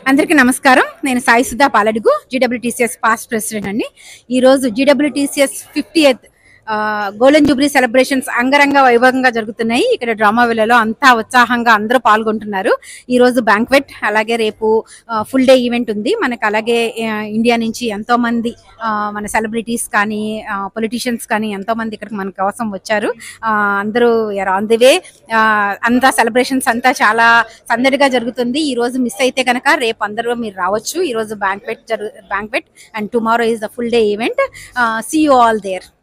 అందరికీ నమస్కారం నేను Sai Sudha Paladugu G W T C S past president అండి ఈరోజు G W T C S fifty eighth golden jubilee celebrations అంగరంగ వైభవంగా జరుగుతున్నాయి ఇక్కడ డ్రామా విలలో అంతా ఉత్సాహంగా అందరూ పాల్గొంటున్నారు ఈ రోజు బ్యాంక్వెట్ అలాగే రేపు ఫుల్ డే ఈవెంట్ ఉంది మనకు అలాగే ఆ, ఇండియా నుంచి ఎంతో మంది ఆ, మన సెలబ్రిటీస్ కానీ పొలిటీషియన్స్ కానీ ఎంతో మంది ఇక్కడికి మన కోసం వచ్చారు ఆ, అందరూ ఆన్ ది వే అంతా సెలబ్రేషన్స్ అంతా చాలా సందడిగా జరుగుతుంది ఈ రోజు మిస్ అయితే కనుక రేపు అందరూ మీరు రావచ్చు ఈ రోజు బ్యాంక్వెట్ జరుగు banquet and tomorrow is the full day event see you all there